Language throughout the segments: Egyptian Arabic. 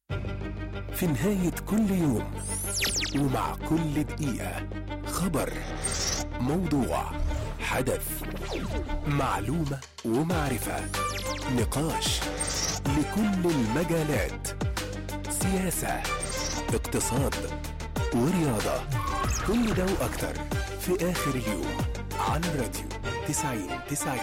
في نهاية كل يوم ومع كل دقيقة خبر موضوع حدث معلومة ومعرفة نقاش لكل المجالات سياسة اقتصاد ورياضة كل ده وأكتر في آخر اليوم على الراديو 90 90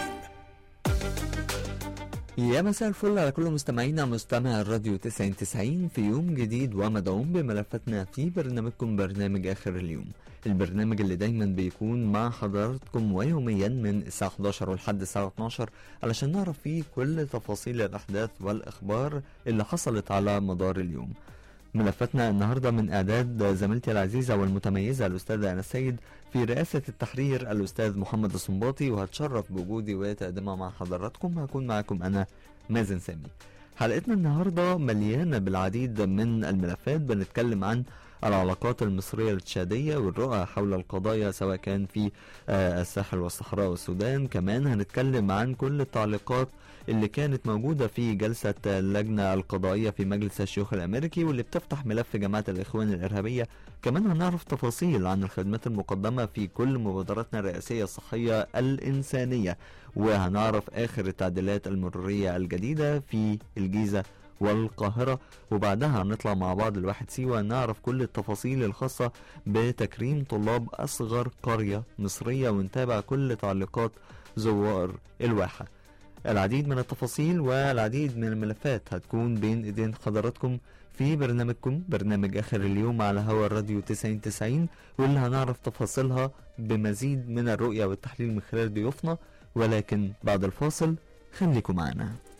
يا مساء الفل على كل مستمعينا مستمع الراديو 9090 في يوم جديد ومدعوم بملفاتنا في برنامجكم برنامج آخر اليوم البرنامج اللي دايما بيكون مع حضراتكم ويوميا من الساعة 11 ولحد الساعة 12 علشان نعرف فيه كل تفاصيل الأحداث والأخبار اللي حصلت على مدار اليوم ملفاتنا النهارده من اعداد زميلتي العزيزه والمتميزه الاستاذه انا السيد في رئاسه التحرير الاستاذ محمد الصنباطي وهتشرف بوجودي وتقدمها مع حضراتكم هكون معاكم انا مازن سامي حلقتنا النهارده مليانه بالعديد من الملفات بنتكلم عن العلاقات المصرية التشادية والرؤى حول القضايا سواء كان في آه، الساحل والصحراء والسودان كمان هنتكلم عن كل التعليقات اللي كانت موجودة في جلسة اللجنة القضائية في مجلس الشيوخ الأمريكي واللي بتفتح ملف جماعة الإخوان الإرهابية كمان هنعرف تفاصيل عن الخدمات المقدمة في كل مبادراتنا الرئاسية الصحية الإنسانية وهنعرف آخر التعديلات المرورية الجديدة في الجيزة والقاهرة وبعدها هنطلع مع بعض الواحد سيوة نعرف كل التفاصيل الخاصة بتكريم طلاب أصغر قرية مصرية ونتابع كل تعليقات زوار الواحة العديد من التفاصيل والعديد من الملفات هتكون بين ايدين حضراتكم في برنامجكم برنامج اخر اليوم على هوا الراديو 9090 واللي هنعرف تفاصيلها بمزيد من الرؤية والتحليل من خلال ضيوفنا ولكن بعد الفاصل خليكم معنا